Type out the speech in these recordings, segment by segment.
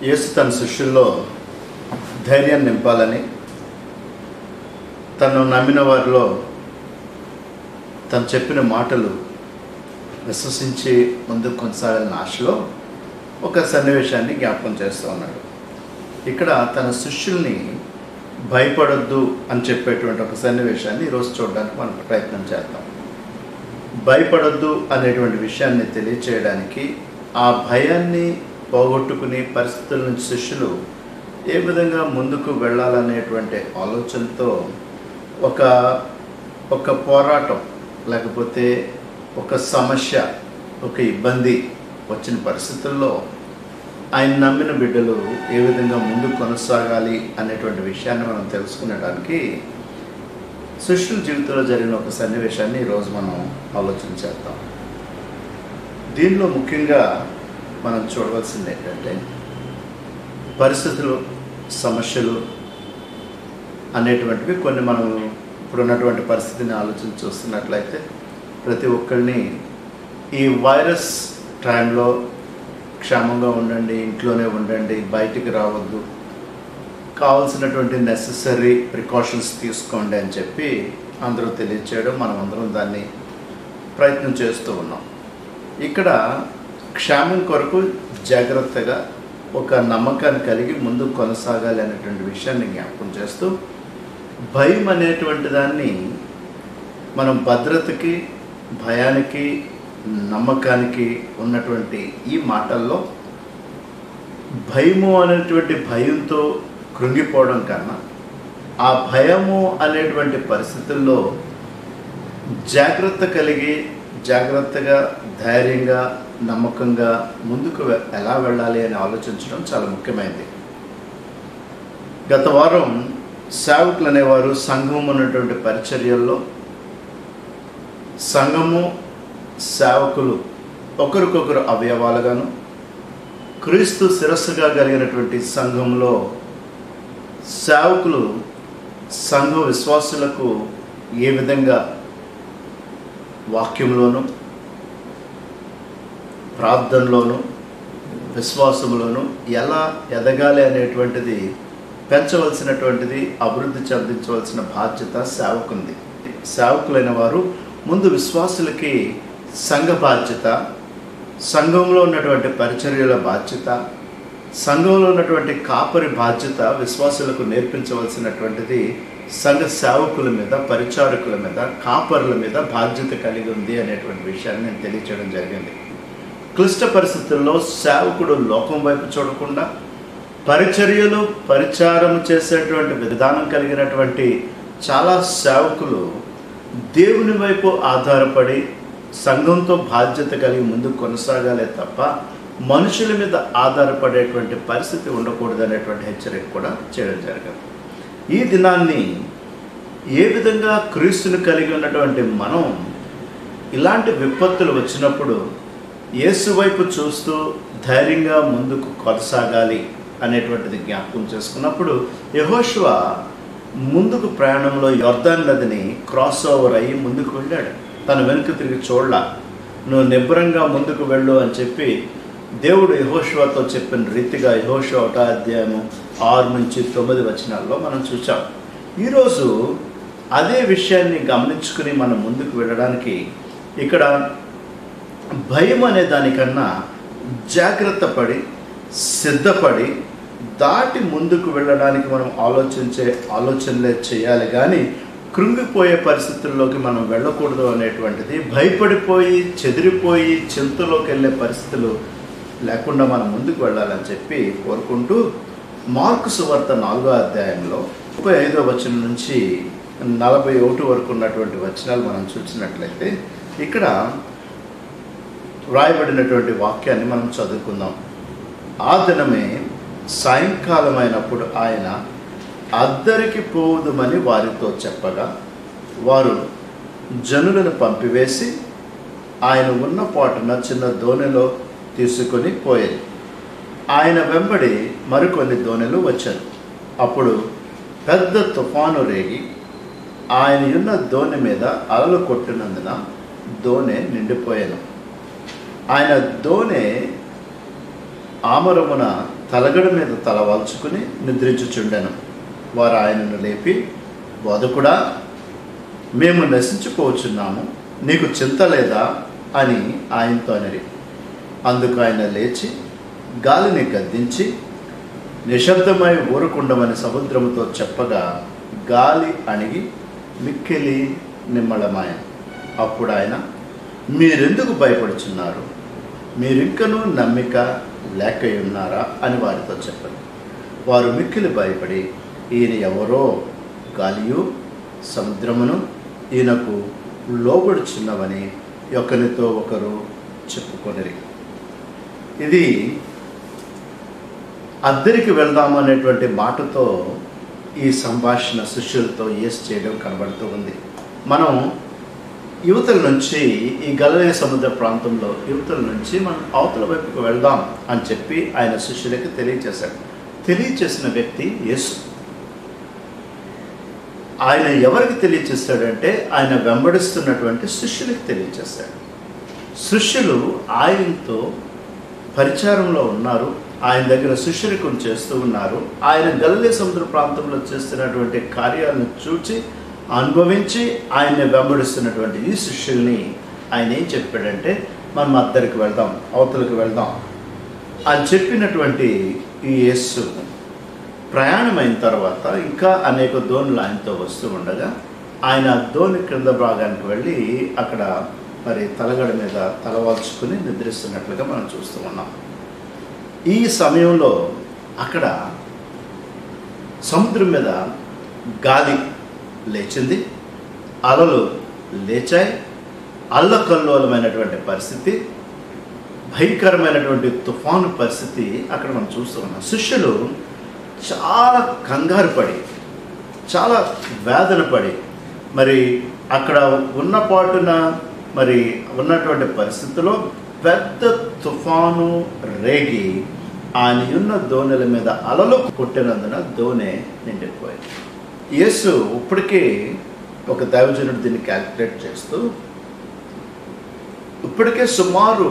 యేసు తన శిష్యుల్లో ధైర్యాన్ని నింపాలని తను నమ్మిన వారిలో తను చెప్పిన మాటలు విశ్వసించి ముందుకు కొనసాగాలని ఆశలో ఒక సన్నివేశాన్ని జ్ఞాపకం చేస్తూ ఉన్నాడు ఇక్కడ తన శిష్యుల్ని భయపడొద్దు అని చెప్పేటువంటి ఒక సన్నివేశాన్ని ఈరోజు చూడడానికి మనం ప్రయత్నం చేద్దాం భయపడొద్దు అనేటువంటి విషయాన్ని తెలియచేయడానికి ఆ భయాన్ని పోగొట్టుకునే పరిస్థితుల నుంచి శిష్యులు ఏ విధంగా ముందుకు వెళ్ళాలనేటువంటి ఆలోచనతో ఒక ఒక పోరాటం లేకపోతే ఒక సమస్య ఒక ఇబ్బంది వచ్చిన పరిస్థితుల్లో ఆయన నమ్మిన బిడ్డలు ఏ విధంగా ముందుకు కొనసాగాలి అనేటువంటి విషయాన్ని మనం తెలుసుకునేడానికి శిష్యుల జీవితంలో జరిగిన ఒక సన్నివేశాన్ని ఈరోజు మనం ఆలోచన చేద్దాం దీనిలో ముఖ్యంగా మనం చూడవలసింది ఏంటంటే పరిస్థితులు సమస్యలు అనేటువంటివి కొన్ని మనం ఇప్పుడున్నటువంటి పరిస్థితిని ఆలోచన చూస్తున్నట్లయితే ప్రతి ఒక్కరిని ఈ వైరస్ టైంలో క్షేమంగా ఉండండి ఇంట్లోనే ఉండండి బయటికి రావద్దు కావాల్సినటువంటి నెససరీ ప్రికాషన్స్ తీసుకోండి అని చెప్పి అందరూ తెలియచేయడం మనం అందరం దాన్ని ప్రయత్నం చేస్తూ ఉన్నాం ఇక్కడ క్షేమం కొరకు జాగ్రత్తగా ఒక నమ్మకాన్ని కలిగి ముందుకు కొనసాగాలి అనేటువంటి విషయాన్ని జ్ఞాపకం చేస్తూ భయం అనేటువంటి దాన్ని మనం భద్రతకి భయానికి నమ్మకానికి ఉన్నటువంటి ఈ మాటల్లో భయము అనేటువంటి భయంతో కృంగిపోవడం కన్నా ఆ భయము అనేటువంటి పరిస్థితుల్లో జాగ్రత్త కలిగి జాగ్రత్తగా ధైర్యంగా నమ్మకంగా ముందుకు వె- ఎలా వెళ్ళాలి అని ఆలోచించడం చాలా ముఖ్యమైనది గత వారం సేవకులు అనేవారు సంఘం ఉన్నటువంటి పరిచర్యల్లో సంఘము సేవకులు ఒకరికొకరు అవయవాలుగాను క్రీస్తు శిరస్సుగా కలిగినటువంటి సంఘంలో సేవకులు సంఘ విశ్వాసులకు ఏ విధంగా వాక్యంలోను ప్రార్థనలోను విశ్వాసంలోను ఎలా ఎదగాలి అనేటువంటిది పెంచవలసినటువంటిది అభివృద్ధి చెందించవలసిన బాధ్యత సేవకుంది సేవకులైన వారు ముందు విశ్వాసులకి సంఘ బాధ్యత సంఘంలో ఉన్నటువంటి పరిచర్యల బాధ్యత సంఘంలో ఉన్నటువంటి కాపరి బాధ్యత విశ్వాసులకు నేర్పించవలసినటువంటిది సంఘ సేవకుల మీద పరిచారకుల మీద కాపరుల మీద బాధ్యత కలిగి ఉంది అనేటువంటి విషయాన్ని నేను తెలియచేయడం జరిగింది క్లిష్ట పరిస్థితుల్లో సేవకుడు లోకం వైపు చూడకుండా పరిచర్యలు పరిచారం చేసేటువంటి విధానం కలిగినటువంటి చాలా సేవకులు దేవుని వైపు ఆధారపడి సంఘంతో బాధ్యత కలిగి ముందుకు కొనసాగాలే తప్ప మనుషుల మీద ఆధారపడేటువంటి పరిస్థితి ఉండకూడదు అనేటువంటి హెచ్చరిక కూడా చేయడం జరిగింది ఈ దినాన్ని ఏ విధంగా క్రీస్తుని కలిగి ఉన్నటువంటి మనం ఇలాంటి విపత్తులు వచ్చినప్పుడు యేసు వైపు చూస్తూ ధైర్యంగా ముందుకు కొనసాగాలి అనేటువంటిది జ్ఞాపకం చేసుకున్నప్పుడు యహోశివ ముందుకు ప్రయాణంలో యొర్దాన్ నదిని క్రాస్ ఓవర్ అయ్యి ముందుకు వెళ్ళాడు తన వెనుక తిరిగి చూడలా నువ్వు నిబ్బరంగా ముందుకు వెళ్ళు అని చెప్పి దేవుడు యహోశివతో చెప్పిన రీతిగా యహోశివ ఒకటో అధ్యాయము ఆరు నుంచి తొమ్మిది వచనాల్లో మనం చూసాం ఈరోజు అదే విషయాన్ని గమనించుకుని మనం ముందుకు వెళ్ళడానికి ఇక్కడ భయం అనే దానికన్నా జాగ్రత్త పడి సిద్ధపడి దాటి ముందుకు వెళ్ళడానికి మనం ఆలోచించే ఆలోచనలే చేయాలి కానీ కృంగిపోయే పరిస్థితుల్లోకి మనం వెళ్ళకూడదు అనేటువంటిది భయపడిపోయి చెదిరిపోయి చింతలోకి వెళ్ళే పరిస్థితులు లేకుండా మనం ముందుకు వెళ్ళాలని చెప్పి కోరుకుంటూ మార్కు సువార్త నాలుగో అధ్యాయంలో ముప్పై ఐదో వచనం నుంచి నలభై ఒకటి వరకు ఉన్నటువంటి వచనాలు మనం చూసినట్లయితే ఇక్కడ వ్రాయబడినటువంటి వాక్యాన్ని మనం చదువుకుందాం ఆ దినమే సాయంకాలం అయినప్పుడు ఆయన అద్దరికి పోవుదమని వారితో చెప్పగా వారు జనులను పంపివేసి ఆయన ఉన్న పాటున చిన్న దోణిలో తీసుకొని పోయేది ఆయన వెంబడి మరికొన్ని దోణెలు వచ్చారు అప్పుడు పెద్ద తుఫాను రేగి ఆయన ఉన్న దోణి మీద అలలు కొట్టినందున దోణె నిండిపోయాను ఆయన దోణె ఆమరమున తలగడ మీద తల వాల్చుకుని నిద్రించుచుండెను వారు ఆయనను లేపి బోధకుడా మేము నశించుకోవచ్చున్నాము నీకు చింత లేదా అని ఆయనతో అనిరి అందుకు ఆయన లేచి గాలిని గద్దించి నిశ్శబ్దమై ఊరుకుండమని సముద్రముతో చెప్పగా గాలి అణిగి మిక్కిలి నిమ్మళమాయ అప్పుడు ఆయన మీరెందుకు భయపడుచున్నారు మీరింకనూ నమ్మిక లేక ఉన్నారా అని వారితో చెప్పారు వారు మిక్కిలి భయపడి ఈయన ఎవరో గాలియు సముద్రమును ఈయనకు లోబడుచున్నవని ఒకరితో ఒకరు చెప్పుకొనిరి ఇది అద్దరికి వెళ్దాము అనేటువంటి మాటతో ఈ సంభాషణ శిష్యులతో ఏస్ చేయడం కనబడుతూ ఉంది మనం యువతల నుంచి ఈ గలలే సముద్ర ప్రాంతంలో యువతల నుంచి మనం అవతల వైపుకు వెళ్దాం అని చెప్పి ఆయన శిష్యులకి తెలియచేశాడు తెలియచేసిన వ్యక్తి యేసు ఆయన ఎవరికి తెలియచేస్తాడంటే ఆయన వెంబడిస్తున్నటువంటి శిష్యులకి తెలియచేస్తాడు శిష్యులు ఆయనతో పరిచారంలో ఉన్నారు ఆయన దగ్గర శిష్యురికం చేస్తూ ఉన్నారు ఆయన గల్లీ సముద్ర ప్రాంతంలో చేస్తున్నటువంటి కార్యాలను చూచి అనుభవించి ఆయన్ని వెంబడిస్తున్నటువంటి ఈ శిష్యుల్ని ఆయన ఏం చెప్పాడంటే మనం అద్దరికి వెళ్దాం అవతలకు వెళ్దాం అని చెప్పినటువంటి ఈ యేస్సు ప్రయాణమైన తర్వాత ఇంకా అనేక దోణులు ఆయనతో వస్తూ ఉండగా ఆయన దోణి క్రింద భాగానికి వెళ్ళి అక్కడ మరి తలగడ మీద తలవాల్చుకుని నిద్రిస్తున్నట్లుగా మనం చూస్తూ ఉన్నాం ఈ సమయంలో అక్కడ సముద్రం మీద గాలి లేచింది అలలు లేచాయి అల్లకల్లోలమైనటువంటి పరిస్థితి భయంకరమైనటువంటి తుఫాను పరిస్థితి అక్కడ మనం చూస్తూ ఉన్నాం శిష్యులు చాలా కంగారు పడి చాలా వేదన పడి మరి అక్కడ ఉన్న పాటున మరి ఉన్నటువంటి పరిస్థితిలో పెద్ద తుఫాను రేగి ఆయన ఉన్న దోణెల మీద అలలు కొట్టినందున దోణె నిండిపోయింది యేసు ఇప్పటికే ఒక దైవజనుడు దీన్ని క్యాల్కులేట్ చేస్తూ ఇప్పటికే సుమారు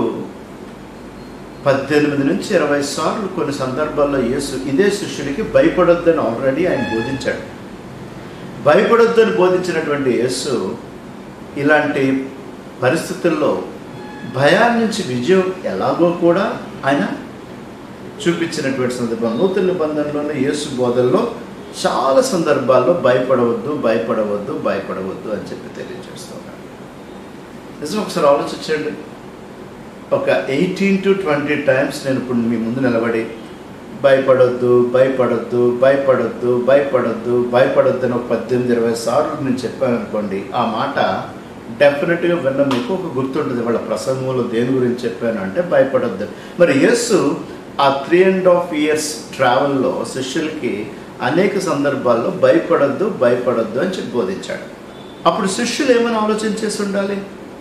పద్దెనిమిది నుంచి ఇరవై సార్లు కొన్ని సందర్భాల్లో యేసు ఇదే శిష్యుడికి భయపడొద్దని ఆల్రెడీ ఆయన బోధించాడు భయపడొద్దని బోధించినటువంటి యేసు ఇలాంటి పరిస్థితుల్లో భయాన్ని నుంచి విజయం ఎలాగో కూడా ఆయన చూపించినటువంటి సందర్భం నూతన నిబంధనలోని యేసు బోధల్లో చాలా సందర్భాల్లో భయపడవద్దు భయపడవద్దు భయపడవద్దు అని చెప్పి తెలియజేస్తున్నాడు నిజం ఒకసారి ఆలోచించండి ఒక ఎయిటీన్ టు ట్వంటీ టైమ్స్ నేను ఇప్పుడు మీ ముందు నిలబడి భయపడొద్దు భయపడొద్దు భయపడొద్దు భయపడొద్దు భయపడొద్దు అని ఒక పద్దెనిమిది ఇరవై సార్లు నేను చెప్పాను అనుకోండి ఆ మాట డెఫినెట్గా విన్న మీకు ఒక గుర్తుంటుంది వాళ్ళ ప్రసంగంలో దేని గురించి చెప్పాను అంటే భయపడొద్దు మరి యేసు ఆ త్రీ అండ్ హాఫ్ ఇయర్స్ ట్రావెల్లో శిష్యులకి అనేక సందర్భాల్లో భయపడొద్దు భయపడొద్దు అని చెప్పి బోధించాడు అప్పుడు శిష్యులు ఏమైనా ఆలోచన చేసి ఉండాలి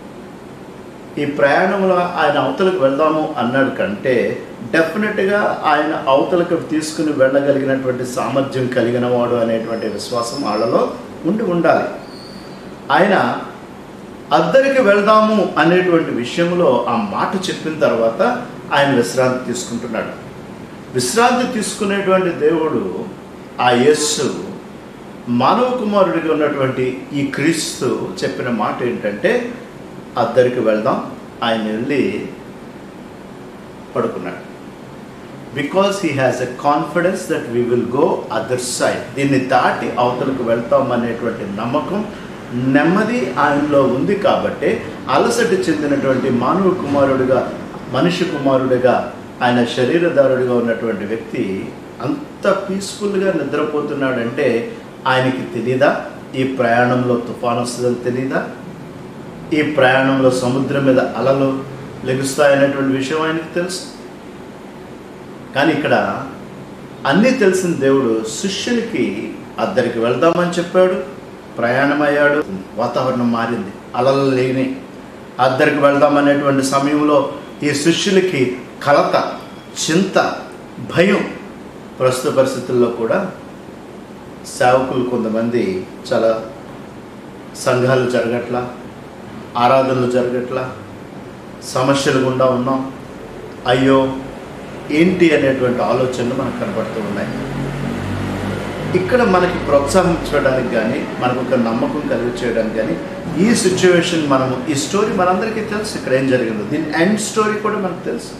ఈ ప్రయాణంలో ఆయన అవతలకు వెళ్దాము అన్నాడు కంటే డెఫినెట్గా ఆయన అవతలకు తీసుకుని వెళ్ళగలిగినటువంటి సామర్థ్యం కలిగిన వాడు అనేటువంటి విశ్వాసం వాళ్ళలో ఉండి ఉండాలి ఆయన అద్దరికి వెళ్దాము అనేటువంటి విషయంలో ఆ మాట చెప్పిన తర్వాత ఆయన విశ్రాంతి తీసుకుంటున్నాడు విశ్రాంతి తీసుకునేటువంటి దేవుడు ఆ యస్సు మానవ కుమారుడిగా ఉన్నటువంటి ఈ క్రీస్తు చెప్పిన మాట ఏంటంటే అద్దరికి వెళ్దాం ఆయన వెళ్ళి పడుకున్నాడు because he has a confidence that we will go other side దీన్ని దాటి అవతలకు వెళ్తాం అనేటువంటి నమ్మకం నెమ్మది ఆయనలో ఉంది కాబట్టి అలసట చెందినటువంటి మానవ కుమారుడిగా మనిషి కుమారుడిగా ఆయన శరీరదారుడిగా ఉన్నటువంటి వ్యక్తి అంత పీస్ఫుల్గా నిద్రపోతున్నాడంటే ఆయనకి తెలీదా ఈ ప్రయాణంలో తుఫాను వస్తుందని తెలీదా ఈ ప్రయాణంలో సముద్రం మీద అలలు లెగుస్తాయనేటువంటి విషయం ఆయనకు తెలుసు కానీ ఇక్కడ అన్నీ తెలిసిన దేవుడు శిష్యులకి అద్దరికి వెళ్దామని చెప్పాడు ప్రయాణం అయ్యాడు వాతావరణం మారింది అలలు లేని అద్దరికి వెళ్దామనేటువంటి సమయంలో ఈ శిష్యులకి కలత చింత భయం ప్రస్తుత పరిస్థితుల్లో కూడా సేవకులు కొంతమంది చాలా సంఘాలు జరగట్లా ఆరాధనలు జరగట్లా సమస్యలు గుండా ఉన్నాం అయ్యో ఏంటి అనేటువంటి ఆలోచనలు మనకు కనబడుతూ ఉన్నాయి ఇక్కడ మనకి ప్రోత్సహించడానికి కానీ మనకు ఒక నమ్మకం కలిగి చేయడానికి కానీ ఈ సిచ్యువేషన్ మనము ఈ స్టోరీ మనందరికీ తెలుసు ఇక్కడ ఏం జరిగిందో దీని ఎండ్ స్టోరీ కూడా మనకు తెలుసు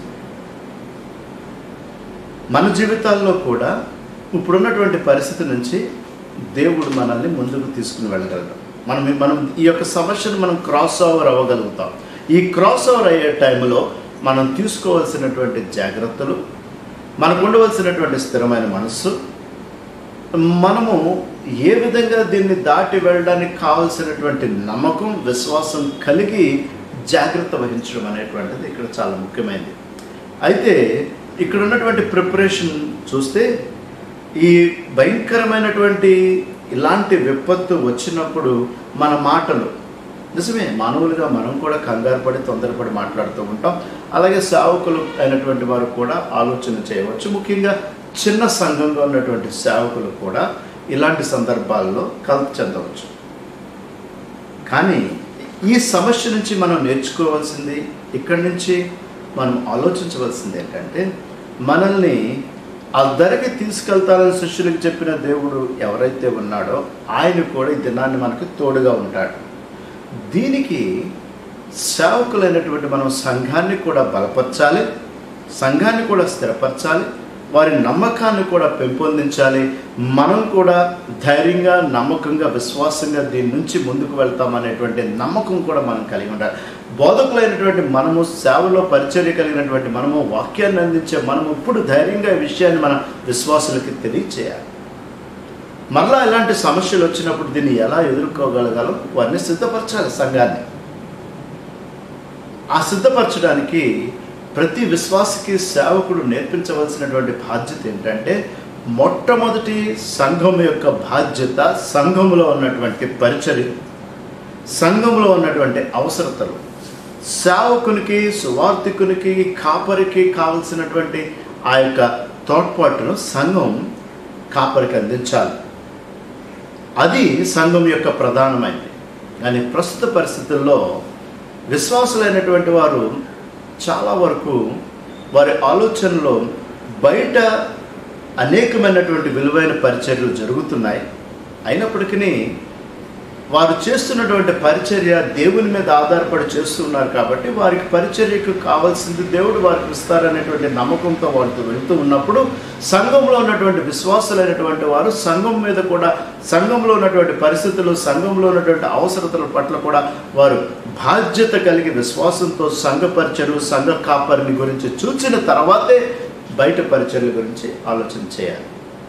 మన జీవితాల్లో కూడా ఇప్పుడున్నటువంటి పరిస్థితి నుంచి దేవుడు మనల్ని ముందుకు తీసుకుని వెళ్ళగలడు మనం మనం ఈ యొక్క సమస్యను మనం క్రాస్ ఓవర్ అవ్వగలుగుతాం ఈ క్రాస్ ఓవర్ అయ్యే టైంలో మనం తీసుకోవాల్సినటువంటి జాగ్రత్తలు మనకు ఉండవలసినటువంటి స్థిరమైన మనస్సు మనము ఏ విధంగా దీన్ని దాటి వెళ్ళడానికి కావలసినటువంటి నమ్మకం విశ్వాసం కలిగి జాగ్రత్త వహించడం అనేటువంటిది ఇక్కడ చాలా ముఖ్యమైనది అయితే ఇక్కడ ఉన్నటువంటి ప్రిపరేషన్ చూస్తే ఈ భయంకరమైనటువంటి ఇలాంటి విపత్తు వచ్చినప్పుడు మన మాటలు నిజమే మానవులుగా మనం కూడా కంగారు పడి తొందరపడి మాట్లాడుతూ ఉంటాం అలాగే సేవకులు అయినటువంటి వారు కూడా ఆలోచన చేయవచ్చు ముఖ్యంగా చిన్న సంఘంగా ఉన్నటువంటి సేవకులు కూడా ఇలాంటి సందర్భాల్లో కలత చెందవచ్చు కానీ ఈ సమస్య నుంచి మనం నేర్చుకోవాల్సింది ఇక్కడి నుంచి మనం ఆలోచించవలసింది ఏంటంటే మనల్ని ఆ ధరకి తీసుకెళ్తారని శిష్యులకు చెప్పిన దేవుడు ఎవరైతే ఉన్నాడో ఆయన కూడా ఈ దినాన్ని మనకు తోడుగా ఉంటాడు దీనికి సేవకులైనటువంటి మనం సంఘాన్ని కూడా బలపరచాలి సంఘాన్ని కూడా స్థిరపరచాలి వారి నమ్మకాన్ని కూడా పెంపొందించాలి మనం కూడా ధైర్యంగా నమ్మకంగా విశ్వాసంగా దీని నుంచి ముందుకు వెళ్తామనేటువంటి నమ్మకం కూడా మనం కలిగి ఉండాలి బోధకులైనటువంటి మనము సేవలో పరిచర్య కలిగినటువంటి మనము వాక్యాన్ని అందించే మనము ఇప్పుడు ధైర్యంగా ఈ విషయాన్ని మన విశ్వాసులకి తెలియచేయాలి మరలా ఇలాంటి సమస్యలు వచ్చినప్పుడు దీన్ని ఎలా ఎదుర్కోగలగాలో వారిని సిద్ధపరచాలి సంఘాన్ని ఆ సిద్ధపరచడానికి ప్రతి విశ్వాసకి సేవకుడు నేర్పించవలసినటువంటి బాధ్యత ఏంటంటే మొట్టమొదటి సంఘం యొక్క బాధ్యత సంఘంలో ఉన్నటువంటి పరిచర్య సంఘంలో ఉన్నటువంటి అవసరతలు సేవకునికి సువార్థికునికి కాపరికి కావలసినటువంటి ఆ యొక్క తోడ్పాటును సంఘం కాపరికి అందించాలి అది సంఘం యొక్క ప్రధానమైనది కానీ ప్రస్తుత పరిస్థితుల్లో విశ్వాసులైనటువంటి వారు చాలా వరకు వారి ఆలోచనలో బయట అనేకమైనటువంటి విలువైన పరిచర్యలు జరుగుతున్నాయి అయినప్పటికీ వారు చేస్తున్నటువంటి పరిచర్య దేవుని మీద ఆధారపడి చేస్తున్నారు కాబట్టి వారికి పరిచర్యకు కావాల్సింది దేవుడు వారికి ఇస్తారనేటువంటి నమ్మకంతో వాళ్ళతో వెళుతూ ఉన్నప్పుడు సంఘంలో ఉన్నటువంటి విశ్వాసులైనటువంటి వారు సంఘం మీద కూడా సంఘంలో ఉన్నటువంటి పరిస్థితులు సంఘంలో ఉన్నటువంటి అవసరతల పట్ల కూడా వారు బాధ్యత కలిగి విశ్వాసంతో సంఘ పరిచరు సంఘ కాపరిని గురించి చూచిన తర్వాతే బయట పరిచర్ల గురించి ఆలోచన చేయాలి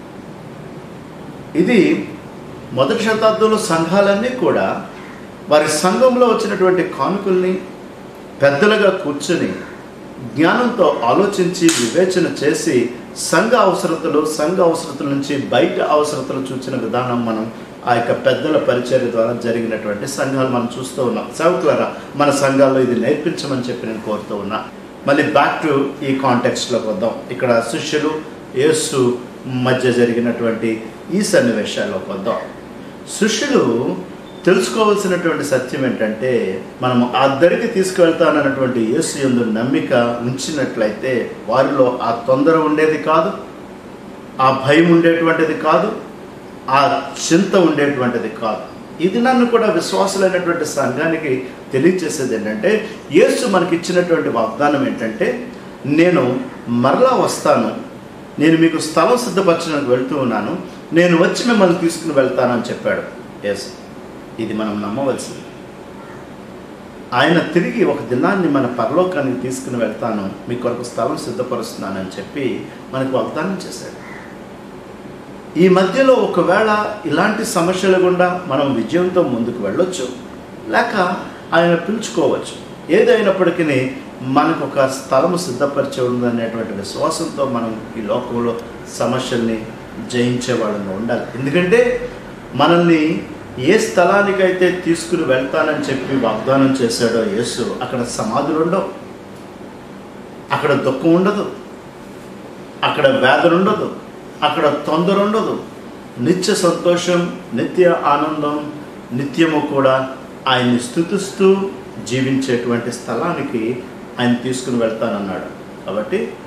ఇది మొదటి శతాబ్దంలో సంఘాలన్నీ కూడా వారి సంఘంలో వచ్చినటువంటి కానుకల్ని పెద్దలుగా కూర్చొని జ్ఞానంతో ఆలోచించి వివేచన చేసి సంఘ అవసరతలు సంఘ అవసరతల నుంచి బయట అవసరతలు చూసిన విధానం మనం ఆ యొక్క పెద్దల పరిచర్య ద్వారా జరిగినటువంటి సంఘాలు మనం చూస్తూ ఉన్నాం సేవకులరా మన సంఘాల్లో ఇది నేర్పించమని చెప్పి నేను కోరుతూ ఉన్నా మళ్ళీ బ్యాక్ టు ఈ కాంటెక్స్ట్లోకి వద్దాం ఇక్కడ శిష్యులు యేసు మధ్య జరిగినటువంటి ఈ సన్నివేశాల్లోకి వద్దాం శిష్యులు తెలుసుకోవాల్సినటువంటి సత్యం ఏంటంటే మనము ఆ దరికి తీసుకువెళ్తానన్నటువంటి యేసు ఎందు నమ్మిక ఉంచినట్లయితే వారిలో ఆ తొందర ఉండేది కాదు ఆ భయం ఉండేటువంటిది కాదు ఆ చింత ఉండేటువంటిది కాదు ఇది నన్ను కూడా విశ్వాసులైనటువంటి సంఘానికి తెలియచేసేది ఏంటంటే యేసు మనకి ఇచ్చినటువంటి వాగ్దానం ఏంటంటే నేను మరలా వస్తాను నేను మీకు స్థలం సిద్ధపరచడానికి వెళ్తూ ఉన్నాను నేను వచ్చి మిమ్మల్ని తీసుకుని వెళ్తానని చెప్పాడు ఎస్ ఇది మనం నమ్మవలసింది ఆయన తిరిగి ఒక దినాన్ని మన పరలోకానికి తీసుకుని వెళ్తాను మీ కొరకు స్థలం సిద్ధపరుస్తున్నానని చెప్పి మనకు వాగ్దానం చేశాడు ఈ మధ్యలో ఒకవేళ ఇలాంటి సమస్యల గుండా మనం విజయంతో ముందుకు వెళ్ళొచ్చు లేక ఆయన పిలుచుకోవచ్చు ఏదైనప్పటికీ మనకు ఒక స్థలము సిద్ధపరిచే ఉందనేటువంటి విశ్వాసంతో మనం ఈ లోకంలో సమస్యల్ని జయించే వాళ్ళంగా ఉండాలి ఎందుకంటే మనల్ని ఏ స్థలానికైతే తీసుకుని వెళ్తానని చెప్పి వాగ్దానం చేశాడో యేసు అక్కడ సమాధులు ఉండవు అక్కడ దుఃఖం ఉండదు అక్కడ వేదన ఉండదు అక్కడ తొందర ఉండదు నిత్య సంతోషం నిత్య ఆనందం నిత్యము కూడా ఆయన్ని స్థుతిస్తూ జీవించేటువంటి స్థలానికి ఆయన తీసుకుని వెళ్తానన్నాడు కాబట్టి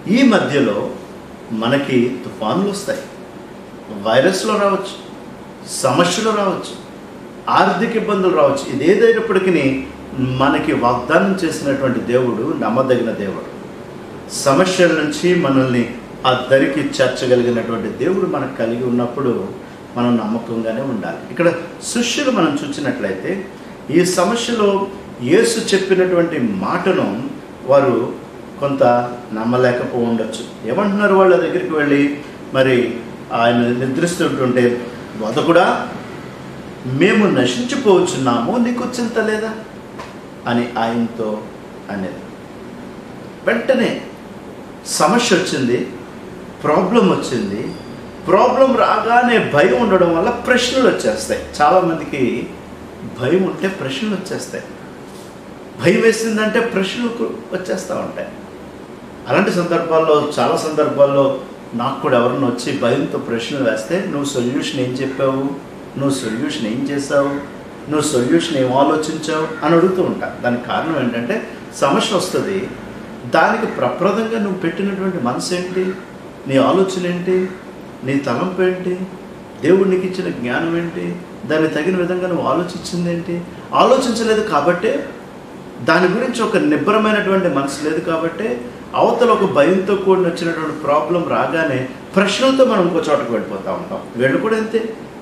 ఈ మధ్యలో మనకి తుఫాన్లు వస్తాయి వైరస్లు రావచ్చు సమస్యలు రావచ్చు ఆర్థిక ఇబ్బందులు రావచ్చు ఇదేదైనప్పటికీ మనకి వాగ్దానం చేసినటువంటి దేవుడు నమ్మదగిన దేవుడు సమస్యల నుంచి మనల్ని ఆ దరికి చేర్చగలిగినటువంటి దేవుడు మనకు కలిగి ఉన్నప్పుడు మనం నమ్మకంగానే ఉండాలి ఇక్కడ శిష్యులు మనం చూసినట్లయితే ఈ సమస్యలో యేసు చెప్పినటువంటి మాటను వారు కొంత నమ్మలేకపో ఉండొచ్చు ఏమంటున్నారు వాళ్ళ దగ్గరికి వెళ్ళి మరి ఆయన నిద్రిస్తుంటుంటే వదకుడా మేము నశించిపోవచ్చున్నాము నీకు చింత లేదా అని ఆయనతో అనేది వెంటనే సమస్య వచ్చింది ప్రాబ్లం వచ్చింది ప్రాబ్లం రాగానే భయం ఉండడం వల్ల ప్రశ్నలు వచ్చేస్తాయి చాలామందికి భయం ఉంటే ప్రశ్నలు వచ్చేస్తాయి భయం వేసిందంటే ప్రశ్నలు వచ్చేస్తూ ఉంటాయి అలాంటి సందర్భాల్లో చాలా సందర్భాల్లో నాకు కూడా ఎవరిని వచ్చి భయంతో ప్రశ్నలు వేస్తే నువ్వు సొల్యూషన్ ఏం చెప్పావు నువ్వు సొల్యూషన్ ఏం చేసావు నువ్వు సొల్యూషన్ ఏం ఆలోచించావు అని అడుగుతూ ఉంటా దానికి కారణం ఏంటంటే సమస్య వస్తుంది దానికి ప్రప్రదంగా నువ్వు పెట్టినటువంటి మనసు ఏంటి నీ ఆలోచన ఏంటి నీ తలంపు ఏంటి దేవుడు నీకు ఇచ్చిన జ్ఞానం ఏంటి దానికి తగిన విధంగా నువ్వు ఆలోచించింది ఏంటి ఆలోచించలేదు కాబట్టే దాని గురించి ఒక నిబ్బరమైనటువంటి మనసు లేదు కాబట్టి అవతల ఒక భయంతో కూడిన వచ్చినటువంటి ప్రాబ్లం రాగానే ప్రశ్నలతో మనం ఇంకో చోటకు వెళ్ళిపోతూ ఉంటాం వీళ్ళు కూడా అంతే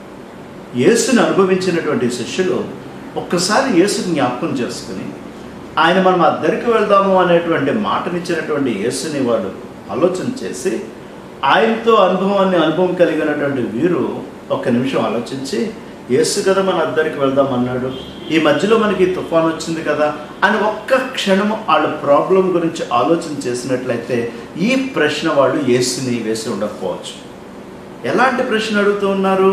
యేసుని అనుభవించినటువంటి శిష్యులు ఒక్కసారి యేసుని జ్ఞాపకం చేసుకుని ఆయన మనం ఆ దరికి వెళ్దాము అనేటువంటి మాటనిచ్చినటువంటి యేసుని వాడు ఆలోచన చేసి ఆయనతో అనుభవాన్ని అనుభవం కలిగినటువంటి వీరు ఒక్క నిమిషం ఆలోచించి యేసు కదా మన అద్దరికి వెళ్దాం అన్నాడు ఈ మధ్యలో మనకి తుఫాన్ వచ్చింది కదా అని ఒక్క క్షణము వాళ్ళ ప్రాబ్లం గురించి ఆలోచన చేసినట్లయితే ఈ ప్రశ్న వాళ్ళు యేసుని వేసి ఉండకపోవచ్చు ఎలాంటి ప్రశ్న అడుగుతూ ఉన్నారు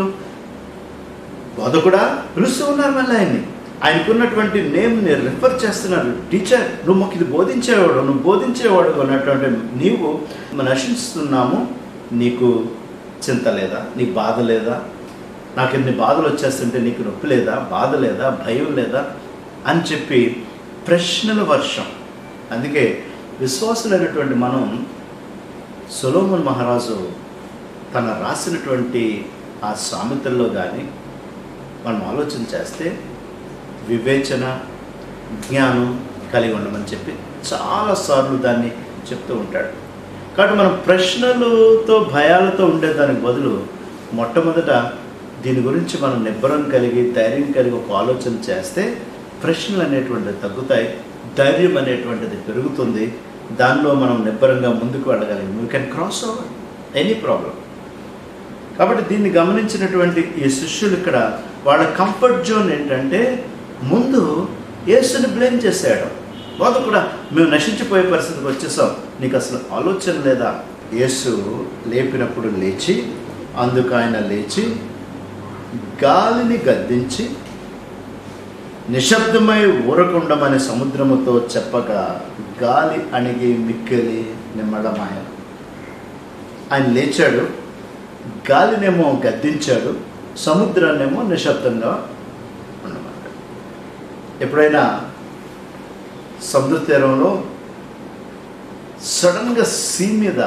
బోధకుడా పిలుస్తూ ఉన్నారు మళ్ళీ ఆయన్ని ఆయనకున్నటువంటి నేమ్ని రిఫర్ చేస్తున్నారు టీచర్ నువ్వు మాకు ఇది బోధించేవాడు నువ్వు బోధించేవాడు అన్నటువంటి నీవు నశిస్తున్నాము నీకు చింత లేదా నీకు బాధ లేదా నాకు ఎన్ని బాధలు వచ్చేస్తుంటే నీకు నొప్పి లేదా బాధ లేదా భయం లేదా అని చెప్పి ప్రశ్నల వర్షం అందుకే విశ్వాసులైనటువంటి మనం సొలోమన్ మహారాజు తన రాసినటువంటి ఆ సామెతల్లో కానీ మనం ఆలోచన చేస్తే వివేచన జ్ఞానం కలిగి ఉండమని చెప్పి చాలాసార్లు దాన్ని చెప్తూ ఉంటాడు కాబట్టి మనం ప్రశ్నలతో భయాలతో ఉండేదానికి బదులు మొట్టమొదట దీని గురించి మనం నిబ్బరం కలిగి ధైర్యం కలిగి ఒక ఆలోచన చేస్తే ప్రశ్నలు అనేటువంటివి తగ్గుతాయి ధైర్యం అనేటువంటిది పెరుగుతుంది దానిలో మనం నిబ్బరంగా ముందుకు వెళ్ళగలిగి you can cross over any problem కాబట్టి దీన్ని గమనించినటువంటి ఈ శిష్యులు ఇక్కడ వాళ్ళ కంఫర్ట్ జోన్ ఏంటంటే ముందు యేసుని బ్లేమ్ చేశాడు వాళ్ళు కూడా మేము నశించిపోయే పరిస్థితికి వచ్చేసాం నీకు అసలు ఆలోచన లేదా యేసు లేపినప్పుడు లేచి అందుకు ఆయన లేచి గాలిని గద్దించి నిశ్శబ్దమై ఊరకుండమని సముద్రముతో చెప్పగా గాలి అణిగి మిక్కిలి నిమ్మడమాయ ఆయన లేచాడు గాలినేమో గద్దించాడు సముద్రాన్నేమో నిశ్శబ్దంగా ఉండమన్నాడు ఎప్పుడైనా సముద్ర తీరంలో సడన్గా సీ మీద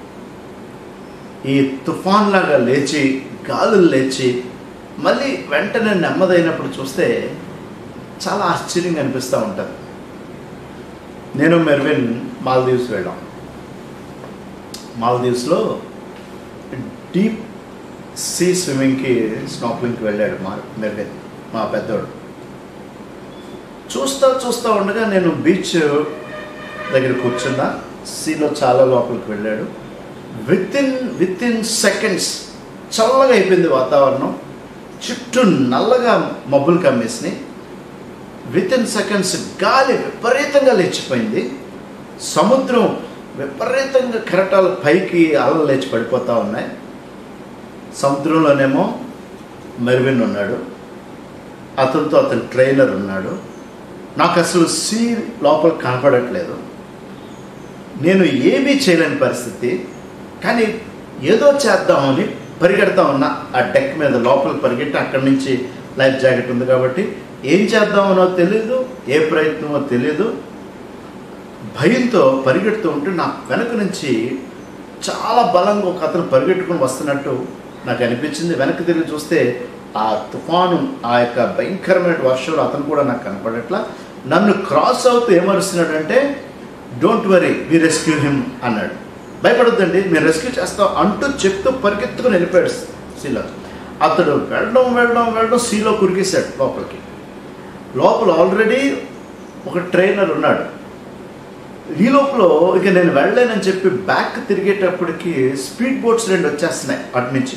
ఈ తుఫాన్ లాగా లేచి గాలులు లేచి మళ్ళీ వెంటనే నెమ్మదైనప్పుడు చూస్తే చాలా ఆశ్చర్యంగా అనిపిస్తూ ఉంటుంది నేను మెర్విన్ మాల్దీవ్స్ వెళ్ళాం మాల్దీవ్స్లో డీప్ సీ స్విమ్మింగ్కి స్నాప్లింగ్కి వెళ్ళాడు మా మెర్విన్ మా పెద్దోడు చూస్తూ చూస్తూ ఉండగా నేను బీచ్ దగ్గర కూర్చున్నా సీలో చాలా లోపలికి వెళ్ళాడు within within seconds చల్లగా అయిపోయింది వాతావరణం చుట్టూ నల్లగా మబ్బులు కమ్మేసినాయి విత్ ఇన్ సెకండ్స్ గాలి విపరీతంగా లేచిపోయింది సముద్రం విపరీతంగా కెరటాలు పైకి అలలు లేచి పడిపోతూ ఉన్నాయి సముద్రంలోనేమో మెర్విన్ ఉన్నాడు అతనితో అతని ట్రైనర్ ఉన్నాడు నాకు అసలు సీ లోపల కనపడట్లేదు నేను ఏమీ చేయలేని పరిస్థితి కానీ ఏదో చేద్దామని పరిగెడతా ఉన్నా ఆ డెక్ మీద లోపల పరిగెట్టి అక్కడి నుంచి లైఫ్ జాకెట్ ఉంది కాబట్టి ఏం చేద్దామనో తెలీదు ఏ ప్రయత్నమో తెలీదు భయంతో పరిగెడుతూ ఉంటే నా వెనక నుంచి చాలా బలంగా ఒక అతను పరిగెట్టుకుని వస్తున్నట్టు నాకు అనిపించింది వెనక్కి తిరిగి చూస్తే ఆ తుఫాను ఆ యొక్క భయంకరమైన వర్షంలో అతను కూడా నాకు కనపడట్లా నన్ను క్రాస్ అవుతూ ఏమరుస్తున్నాడంటే don't worry we rescue him అన్నాడు భయపడొద్దండి మేము రెస్క్యూ చేస్తాం అంటూ చెప్తూ పరిగెత్తుకుని వెళ్ళిపోయాడు సీలో అతడు వెళ్ళడం వెళ్ళడం వెళ్ళడం సీలో కురికేశాడు లోపలికి లోపల ఆల్రెడీ ఒక ట్రైనర్ ఉన్నాడు ఈ లోపల ఇక నేను వెళ్ళలేనని చెప్పి బ్యాక్ తిరిగేటప్పటికి స్పీడ్ బోట్స్ రెండు వచ్చేస్తున్నాయి అటు నుంచి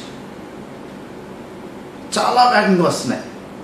చాలా వేగంగా వస్తున్నాయి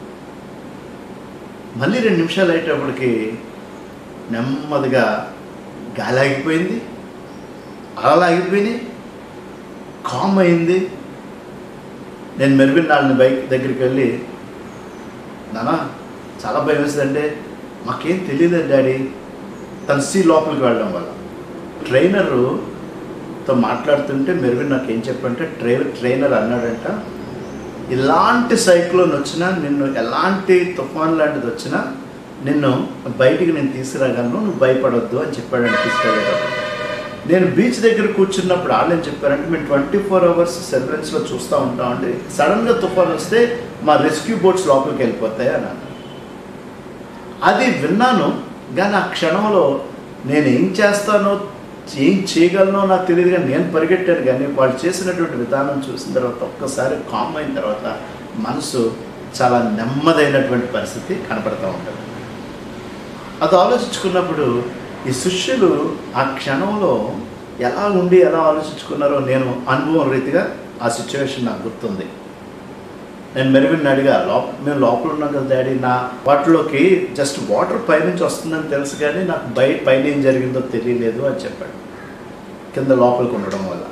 మళ్ళీ రెండు నిమిషాలు అయ్యేటప్పటికి నెమ్మదిగా గాలి ఆగిపోయింది అలలు ఆగిపోయినాయి కామ్ అయింది నేను మెరుగిన వాళ్ళని బైక్ దగ్గరికి వెళ్ళి నానా చాలా భయం వేస్తుందంటే మాకేం తెలియదు డాడీ తన సీ లోపలికి వెళ్ళడం వల్ల ట్రైనరుతో మాట్లాడుతుంటే మెరుగు నాకు ఏం చెప్పంటే ట్రై ట్రైనర్ అన్నాడంట ఇలాంటి సైక్లోన్ వచ్చినా నిన్ను ఎలాంటి తుఫాన్ లాంటిది వచ్చినా నిన్ను బయటికి నేను తీసుకురాగలను నువ్వు భయపడొద్దు అని చెప్పాడంట తీసుకెళ్ళేటప్పుడు నేను బీచ్ దగ్గర కూర్చున్నప్పుడు వాళ్ళు ఏం చెప్పారంటే మేము ట్వంటీ ఫోర్ అవర్స్ సర్వెలెన్స్లో చూస్తూ ఉంటామండి సడన్గా తుఫాన్ వస్తే మా రెస్క్యూ బోట్స్ లోపలికి వెళ్ళిపోతాయి అని అన్నారు అది విన్నాను కానీ ఆ క్షణంలో నేను ఏం చేస్తానో ఏం చేయగలనో నాకు తెలియదు కానీ నేను పరిగెట్టాను కానీ వాళ్ళు చేసినటువంటి విధానం చూసిన తర్వాత ఒక్కసారి కామ్ అయిన తర్వాత మనసు చాలా నెమ్మదైనటువంటి పరిస్థితి కనపడతా ఉంటుంది అది ఆలోచించుకున్నప్పుడు ఈ శిష్యులు ఆ క్షణంలో ఎలా ఉండి ఎలా ఆలోచించుకున్నారో నేను అనుభవం రీతిగా ఆ సిచ్యువేషన్ నాకు గుర్తుంది నేను మెరుగుని అడిగా లోప మేము లోపల ఉన్నాం కదా డాడీ నా వాటిలోకి జస్ట్ వాటర్ పైనుంచి వస్తుందని తెలుసు కానీ నాకు బయట పైన ఏం జరిగిందో తెలియలేదు అని చెప్పాడు కింద లోపలికి ఉండడం వల్ల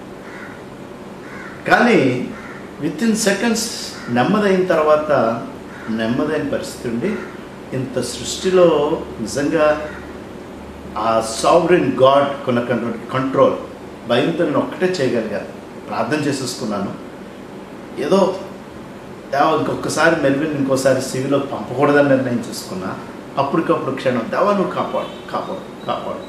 కానీ విత్ ఇన్ సెకండ్స్ నెమ్మదైన తర్వాత నెమ్మదైన పరిస్థితి ఉండి ఇంత సృష్టిలో నిజంగా ఆ సావరిన్ గాడ్ కొన్నటువంటి కంట్రోల్ భయంతో నేను ఒక్కటే చేయగలిగాను ప్రార్థన చేసేసుకున్నాను ఏదో దేవా ఇంకొకసారి మెల్విన్ ఇంకోసారి సివిలో పంపకూడదని నిర్ణయం చేసుకున్నా అప్పటికప్పుడు క్షణం దేవా నువ్వు కాపాడు కాపాడు కాపాడు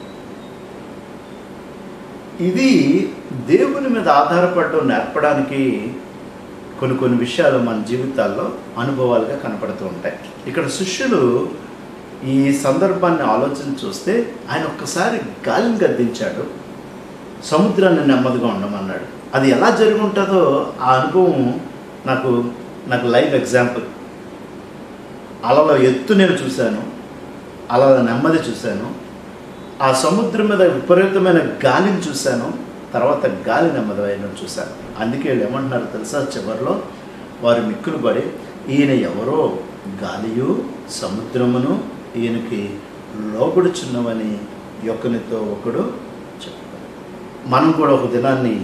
ఇది దేవుని మీద ఆధారపడడం నేర్పడానికి కొన్ని కొన్ని విషయాలు మన జీవితాల్లో అనుభవాలుగా కనపడుతూ ఉంటాయి ఇక్కడ శిష్యులు ఈ సందర్భాన్ని ఆలోచన చూస్తే ఆయన ఒక్కసారి గాలిని గద్దించాడు సముద్రాన్ని నెమ్మదిగా ఉండమన్నాడు అది ఎలా జరిగి ఉంటుందో ఆ అనుభవం నాకు నాకు లైవ్ ఎగ్జాంపుల్ అలలో ఎత్తు నేను చూశాను అలల నెమ్మది చూశాను ఆ సముద్రం మీద విపరీతమైన గాలిని చూశాను తర్వాత గాలి నెమ్మదైన చూశాను అందుకే వీళ్ళు ఏమంటున్నారు తెలుసా చివరిలో వారు మిక్కులు పడి ఈయన ఎవరో గాలియు సముద్రమును ఈయనకి లోబడుచున్నవని ఒకనితో ఒకడు చెప్తారు మనం కూడా ఒక దినాన్ని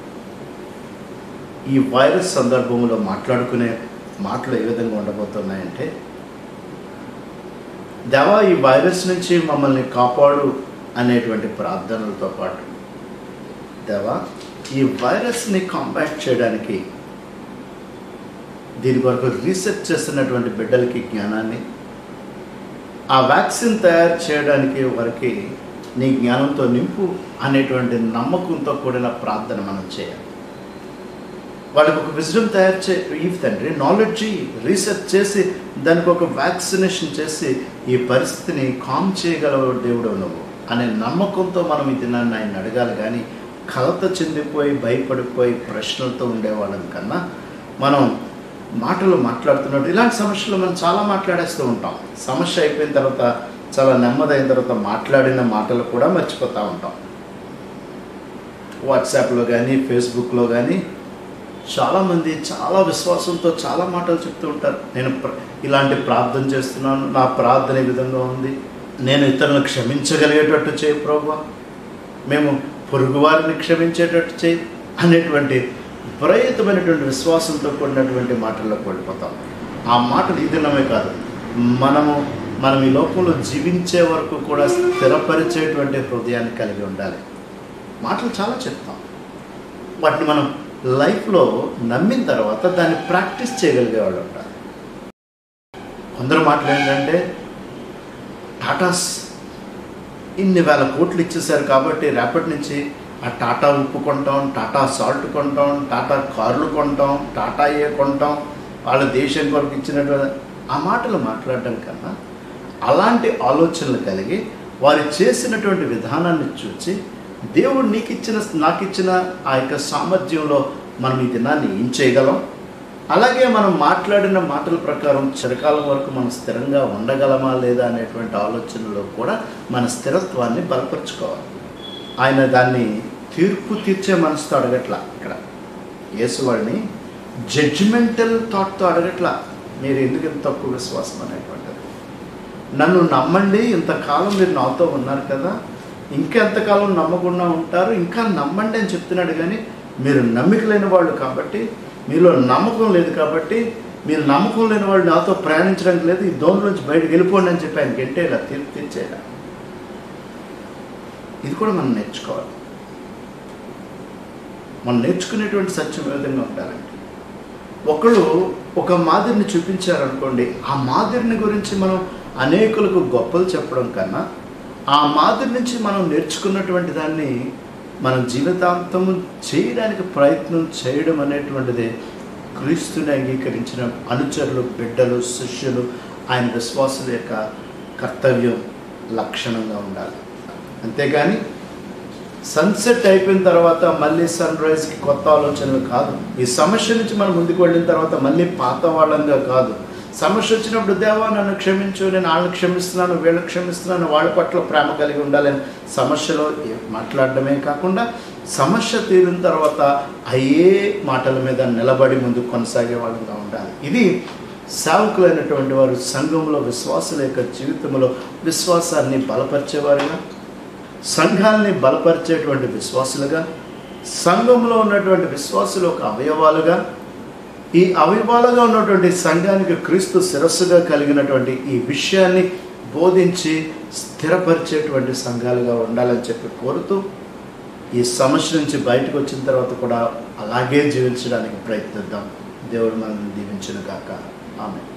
ఈ వైరస్ సందర్భంలో మాట్లాడుకునే మాటలు ఏ విధంగా ఉండబోతున్నాయంటే దేవా ఈ వైరస్ నుంచి మమ్మల్ని కాపాడు అనేటువంటి ప్రార్థనలతో పాటు దేవా ఈ వైరస్ని కాంపాక్ట్ చేయడానికి దీని కొరకు రీసెర్చ్ చేస్తున్నటువంటి బిడ్డలకి జ్ఞానాన్ని ఆ వ్యాక్సిన్ తయారు చేయడానికి వారికి నీ జ్ఞానంతో నింపు అనేటువంటి నమ్మకంతో కూడిన ప్రార్థన మనం చేయాలి వాళ్ళకి ఒక విజడం తయారు చే ఇవి తండ్రి నాలెడ్జ్ రీసెర్చ్ చేసి దానికి ఒక వ్యాక్సినేషన్ చేసి ఈ పరిస్థితిని కామ్ చేయగలవు దేవుడు నువ్వు అనే నమ్మకంతో మనం ఈ దినాన్ని ఆయన అడగాలి కానీ కలత చెందిపోయి భయపడిపోయి ప్రశ్నలతో ఉండేవాళ్ళం కన్నా మనం మాటలు మాట్లాడుతున్నట్టు ఇలాంటి సమస్యలు మనం చాలా మాట్లాడేస్తూ ఉంటాం సమస్య అయిపోయిన తర్వాత చాలా నెమ్మదైన తర్వాత మాట్లాడిన మాటలు కూడా మర్చిపోతూ ఉంటాం వాట్సాప్లో కానీ ఫేస్బుక్లో కానీ చాలామంది చాలా విశ్వాసంతో చాలా మాటలు చెప్తూ ఉంటారు నేను ప్ర- ఇలాంటి ప్రార్థన చేస్తున్నాను నా ప్రార్థన ఈ విధంగా ఉంది నేను ఇతరులను క్షమించగలిగేటట్టు చేయి ప్రభా మేము పొరుగువారిని క్షమించేటట్టు చేయి అనేటువంటి విపరీతమైనటువంటి విశ్వాసంతో కూడినటువంటి మాటల్లోకి వెళ్ళిపోతాం ఆ మాటలు ఈ దినమే కాదు మనము మనం ఈ లోకంలో జీవించే వరకు కూడా స్థిరపరిచేటువంటి హృదయాన్ని కలిగి ఉండాలి మాటలు చాలా చెప్తాం వాటిని మనం లైఫ్లో నమ్మిన తర్వాత దాన్ని ప్రాక్టీస్ చేయగలిగే వాళ్ళు ఉంటారు కొందరు మాటలు ఏంటంటే టాటాస్ ఇన్ని వేల కోట్లు ఇచ్చేసారు కాబట్టి రేపటి నుంచి ఆ టాటా ఉప్పు కొంటాం టాటా సాల్ట్ కొంటాం టాటా కార్లు కొంటాం టాటా ఏ కొంటాం వాళ్ళ దేశం కొరకు ఇచ్చినటువంటి ఆ మాటలు మాట్లాడడం కన్నా అలాంటి ఆలోచనలు కలిగి వారు చేసినటువంటి విధానాన్ని చూసి దేవుడు నీకు ఇచ్చిన నాకు ఇచ్చిన ఆ యొక్క సామర్థ్యంలో మనం ఈ దినాన్ని ఏం చేయగలం అలాగే మనం మాట్లాడిన మాటల ప్రకారం చిరకాలం వరకు మనం స్థిరంగా ఉండగలమా లేదా అనేటువంటి ఆలోచనలో కూడా మన స్థిరత్వాన్ని బలపరుచుకోవాలి ఆయన దాన్ని తీర్పు తీర్చే మనసుతో అడగట్లా ఇక్కడ యేసువాడిని జడ్జిమెంటల్ థాట్తో అడగట్లా మీరు ఎందుకు ఇంత తక్కువ విశ్వాసం అనేటువంటిది నన్ను నమ్మండి ఇంతకాలం మీరు నాతో ఉన్నారు కదా ఇంకా ఎంతకాలం నమ్మకుండా ఉంటారు ఇంకా నమ్మండి అని చెప్తున్నాడు కానీ మీరు నమ్మిక లేని వాళ్ళు కాబట్టి మీలో నమ్మకం లేదు కాబట్టి మీరు నమ్మకం లేని వాళ్ళు నాతో ప్రయాణించడానికి లేదు ఈ దోమ నుంచి బయటకు వెళ్ళిపోండి అని చెప్పి ఆయన గెంటేలా తీర్పు తీర్చేలా ఇది కూడా మనం నేర్చుకోవాలి మనం నేర్చుకునేటువంటి సత్యం ఏ విధంగా ఉండాలంటే ఒకళ్ళు ఒక మాదిరిని చూపించారనుకోండి ఆ మాదిరిని గురించి మనం అనేకులకు గొప్పలు చెప్పడం కన్నా ఆ మాదిరి నుంచి మనం నేర్చుకున్నటువంటి దాన్ని మనం జీవితాంతము చేయడానికి ప్రయత్నం చేయడం అనేటువంటిది క్రీస్తుని అంగీకరించిన అనుచరులు బిడ్డలు శిష్యులు ఆయన విశ్వాసుల యొక్క కర్తవ్యం లక్షణంగా ఉండాలి అంతేగాని సన్సెట్ అయిపోయిన తర్వాత మళ్ళీ సన్ రైజ్కి కొత్త ఆలోచనలు కాదు ఈ సమస్య నుంచి మనం ముందుకు వెళ్ళిన తర్వాత మళ్ళీ పాత వాళ్ళంగా కాదు సమస్య వచ్చినప్పుడు దేవా నన్ను క్షమించు నేను వాళ్ళని క్షమిస్తున్నాను వీళ్ళని క్షమిస్తున్నాను వాళ్ళ పట్ల ప్రేమ కలిగి ఉండాలని సమస్యలో ఏ- మాట్లాడడమే కాకుండా సమస్య తీరిన తర్వాత అయ్యే మాటల మీద నిలబడి ముందుకు కొనసాగే వాళ్ళంగా ఉండాలి ఇది సేవకులైనటువంటి వారు సంఘంలో విశ్వాసుల యొక్క జీవితంలో విశ్వాసాన్ని బలపరిచేవారుగా సంఘాల్ని బలపరిచేటువంటి విశ్వాసులుగా సంఘంలో ఉన్నటువంటి విశ్వాసులు ఒక అవయవాలుగా ఈ అవయవాలుగా ఉన్నటువంటి సంఘానికి క్రీస్తు శిరస్సుగా కలిగినటువంటి ఈ విషయాన్ని బోధించి స్థిరపరిచేటువంటి సంఘాలుగా ఉండాలని చెప్పి కోరుతూ ఈ సమస్య నుంచి బయటకు వచ్చిన తర్వాత కూడా అలాగే జీవించడానికి ప్రయత్నిద్దాం దేవుడు మనల్ని దీవించిన కాక ఆమె